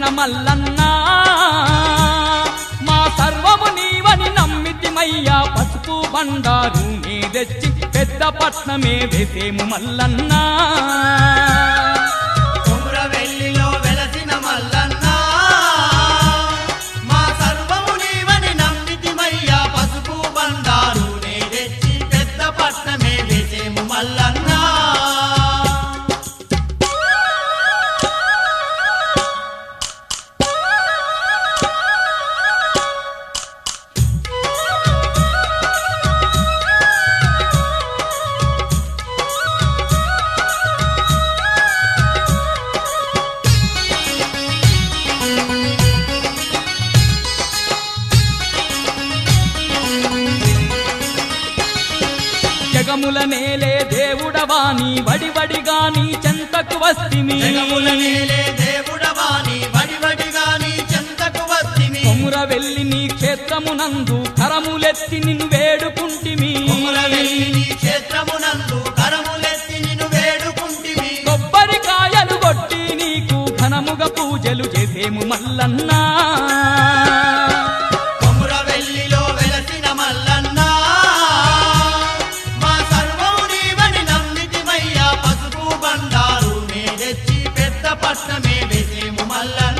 మల్లన్నా మా సర్వము నీవని నమ్మితిమయ్యా పసుపు బండారు నే తెచ్చి పెద్ద పట్నమే వేసేము మల్లన్నా కొమురవెల్లిలో వెలసిన మల్లన్న మా సర్వము నీవని నమ్మితిమయ్యా పసుపు బండారు నే తెచ్చి పెద్ద పట్నమే వేసేము మల్లన్న జగముల నేలే దేవుడవాని వడివడిగాని చెంతకు వస్తిమి జగముల నేలే దేవుడవాని వడివడిగా నీ చెంతకు వస్తిమి కొముర వెళ్ళి నీ క్షేత్రమునందు కరములెత్తి నిన్ను వేడుకుంటిమి కొమురవెల్లి నీ క్షేత్రమునందు కరములెత్తి నిన్ను వేడుకుంటిమి కొబ్బరికాయలు కొట్టి నీకు ఘనముగ పూజలు చేసేము మల్లన్నా కొమురవెల్లిలో వెలసిన మల్లన్న మా సర్వము నీవని నమ్మితిమయ్యా పసుపు బండారు నే తెచ్చి పెద్ద పట్నమే వేసేము మల్లన్న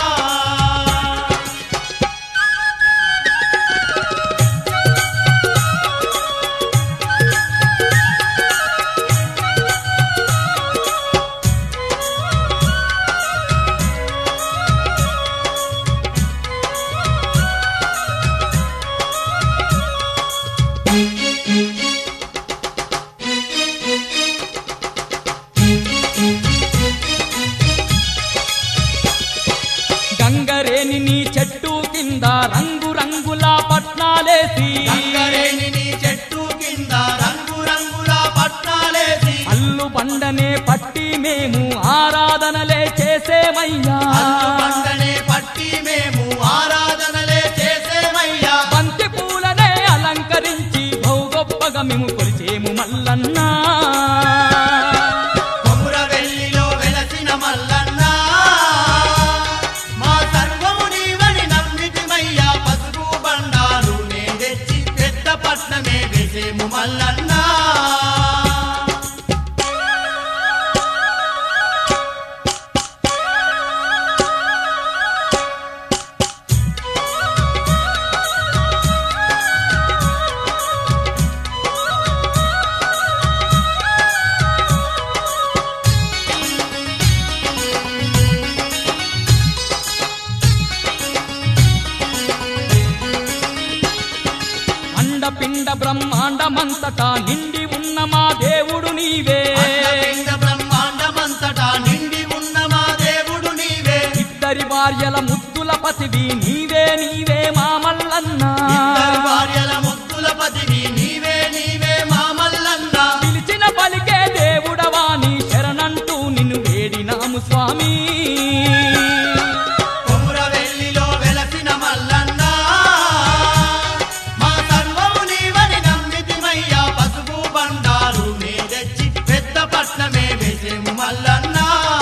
గంగరేని నీ చెట్టు కింద రంగు రంగుల పట్నాలేసి గంగరేణి నీ చెట్టు కింద రంగు రంగుల పట్నాలేసి అల్లు బండనే పట్టి మేము ఆరాధనలే చేసేమయ్యా అల్లు బండనే పట్టి మేము ఆరాధనలే చేసేమయ్యా బంతి పూలనే అలంకరించి బహు గొప్పగా మేము కొలిచేము మల్లన్నా కొమురవెల్లిలో వెలసిన మల్లన్న మా సర్వము నీవని నమ్మితిమయ్యా పసుపు బండారు నే తెచ్చి పెద్ద పట్నమే వేసేము మల్లన్న అండపిండ బ్రహ్మాండమంతటా నిండి ఉన్న మా దేవుడు నీవే అండపిండ బ్రహ్మాండమంతటా నిండి ఉన్న మా దేవుడు నీవే ఇద్దరి భార్యల ముద్దుల పతివి నీవే నీవే మా మల్లన్నా ఇద్దరు భార్యల ముద్దుల పతివి నీవే నీవే మా మల్లన్న పిలిచిన పలికే దేవుడవాని శరణంటూ నిన్ను వేడినాము స్వామి కొమురవెల్లిలో వెలసిన మల్లన్న మా సర్వము నీవని నమ్మితిమయ్యా పసుపు బండారు నే తెచ్చి పెద్ద పట్నమే వేసేము మల్లన్న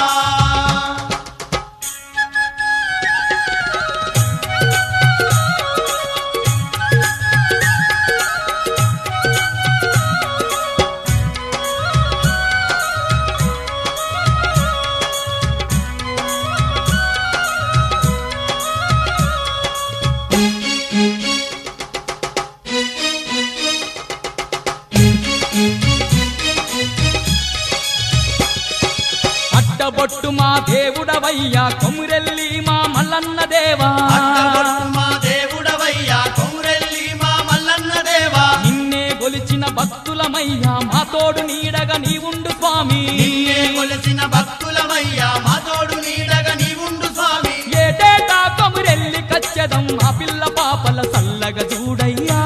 అడ్డబొట్టు మా దేవుడవయ్యా కొమురెల్లి మా మల్లన్న దేవా అడ్డగొట్టు మా దేవుడవయ్యా కొమురెల్లి మా మల్లన్న దేవా నిన్నే గొలిచిన భక్తులమయ్యా మా తోడు నీడగా నీవుండు స్వామి నిన్నే కొలిసిన భక్తులమయ్యా మా తోడు నీడగా నీవుండు స్వామి ఏటేటా కొమురెల్లి కచ్చదం మా పిల్ల పాపల సల్లగా చూడయ్యా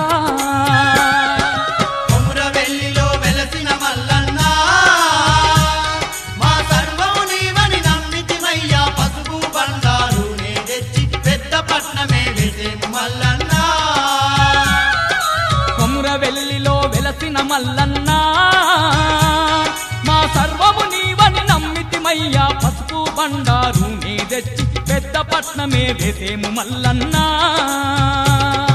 కొమురవెల్లిలో వెలసిన మల్లన్న మా సర్వము నీవని నమ్మితిమయ్యా పసుపు బండారు నే తెచ్చి పెద్ద పట్నమే వేసేము మల్లన్న కొమురవెల్లిలో వెలసిన మల్లన్నా మా సర్వము నీవని నమ్మితిమయ్యా పసుపు బండారు నే తెచ్చి పెద్ద పట్నమే వేసేము మల్లన్నా